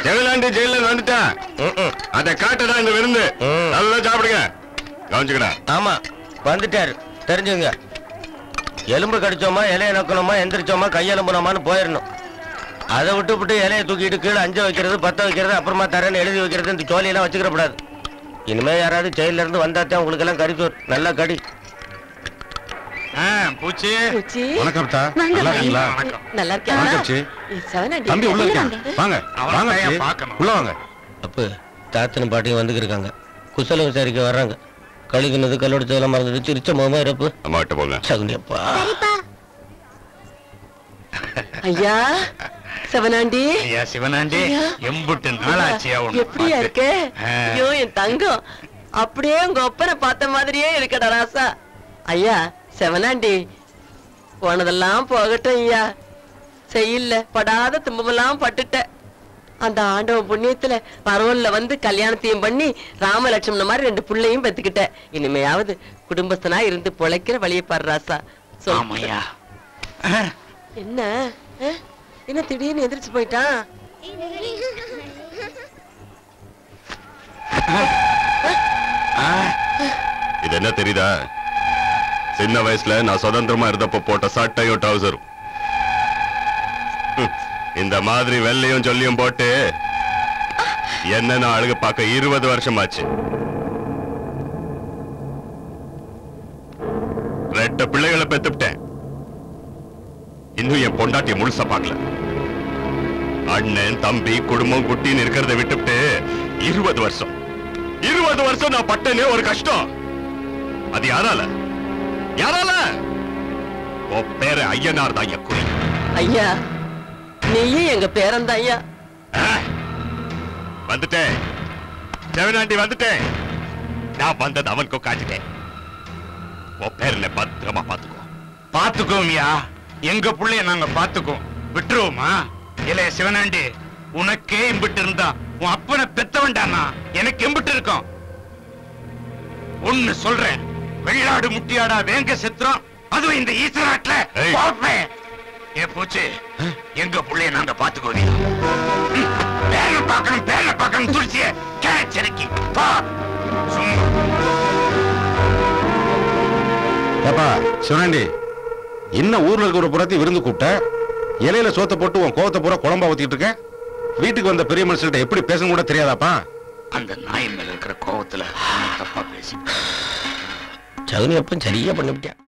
செவிலாண்டி ஜெயில வந்துட்டான் அதை காட்டுடா இந்த விருந்து ம். நல்லா சாப்பிடுங்க கவனிச்சுக்கடா ஆமா வந்துட்டாரு தெரிஞ்சுங்க எலும்பு கடிச்சோமா இலைய நக்கணுமா எந்திரிச்சோமா கையெலும்புனோமான்னு போயிடணும் அதை விட்டு விட்டு இலைய தூக்கிட்டு கீழே அஞ்சு வைக்கிறது பத்த வைக்கிறது அப்புறமா தரேன்னு எழுதி வைக்கிறது இந்த ஜோலியெல்லாம் வச்சுக்கிற கூடாது இனிமே யாராவது ஜெயில இருந்து வந்தாத்தான் உங்களுக்கு எல்லாம் கடிச்சோர் நல்லா கடி பூச்சி பூச்சி வணக்கம் தா வாங்க, நல்லா வாங்க. இருக்கீங்களா நல்லா இருக்கியா வணக்கம் சி. ஏய், செவனாண்டி. தம்பி உள்ள உள்ள இருக்காங்க வாங்க. வாங்க அவனை வாங்க தான் சி. பார்க்கணும். உள்ள வாங்க அப்போ தாத்தனும் பாட்டியும் வந்துக்கிருக்காங்க குசலம் விசாரிக்க வர்றாங்க கழுகுனது கல்லொடிச்சதெல்லாம் மறந்துட்டு சிரிச்ச முகமா இருப்பு அம்மாட்ட போங்க சகுனியப்பா ஐயா செவனாண்டி ஐயா சிவனாண்டி ஐயா. எம்புட்டு நாளாச்சியா உன்னை எப்படியா பார்த்து. இருக்க ஆ. ஐயோ என் தங்கம் அப்படியே உங்க ஒப்பனை பார்த்த மாதிரியே இருக்கடா ராசா ஐயா செவனாண்டி போனதெல்லாம் போகட்டும் ஐயா செய்யல படாத துன்பமெல்லாம் பட்டுட்ட அந்த ஆண்டவன் புண்ணியத்துல பரவல்ல வந்து கல்யாணத்தையும் பண்ணி ராமலட்சுமண மாதிரி ரெண்டு புள்ளையும் பெத்துக்கிட்ட இனிமையாவது குடும்பஸ்தனா இருந்து பொழைக்கிற வழியை பாரு ராசா சொல். ஆமாய்யா என்ன ஆ? என்ன திடீர்னு எந்திரிச்சு போயிட்டான் இது என்ன தெரியுதா சின்ன வயசுல நான் சுதந்திரமா இருந்தப்ப போட்ட சட்டையும் டவுசரும் ஹம், இந்த மாதிரி வெள்ளையும் சொல்லியும் போட்டு என்ன நான் அழுக பார்க்க இருபது வருஷமாச்சு ரெட்ட பிள்ளைகளை பெத்துட்டேன் இன்னும் என் பொண்டாட்டிய முழுசா பார்க்கல அண்ணன் தம்பி குடும்பம் குட்டின்னு இருக்கிறத விட்டுவிட்டு இருபது வருஷம் இருபது வருஷம் நான் பட்டனே ஒரு கஷ்டம் அது யாரால யாரால உன் பேரு ஐயனார் தான் என் குறி ஐயா நீயும் எங்க பேரன் ஐயா ஆ, வந்துட்டேன் செவனாண்டி வந்துட்டேன் நான் வந்தது அவனுக்கும் காட்டிட்டேன் உன் பேர்ல பத்திரமா பாத்துக்கோ பாத்துக்கோமியா எங்க புள்ளைய நாங்க பாத்துக்கோம் விட்டுருவோமா இளைய சிவனாண்டி உனக்கே இம்பிட்டு இருந்தா உன் அப்பனை பெத்தவன்டானா எனக்கு எம்பிட்டு இருக்கும் ஒண்ணு சொல்றேன் வெள்ளாடு முட்டியாடா வேங்க செத்துறோம் அதுவும் இந்த ஈஸ்வராட்ல ஏய். பார்ப்பேன் ஏ பூச்சி எங்க புள்ளைய நாங்க பாத்துக்கோவியா பேர பார்க்கணும் பேர பார்க்கணும் துடிச்சிய கேச்சரிக்கி பா சும்மா ஏப்பா சிவனாண்டி என்ன ஊர்ல இருக்கிற புறத்தை விருந்து கூப்பிட்ட இலையில சோத்த போட்டு உன் கோவத்தை பூரா குழம்பா ஊத்திட்டு இருக்க வீட்டுக்கு வந்த பெரிய மனுஷன்கிட்ட எப்படி பேசணும் கூட தெரியாதாப்பா அந்த நாய் மேல இருக்கிற கோவத்துல தப்பா பேசி சகுனியப்பன் சரியா பண்ணிவிட்டேன்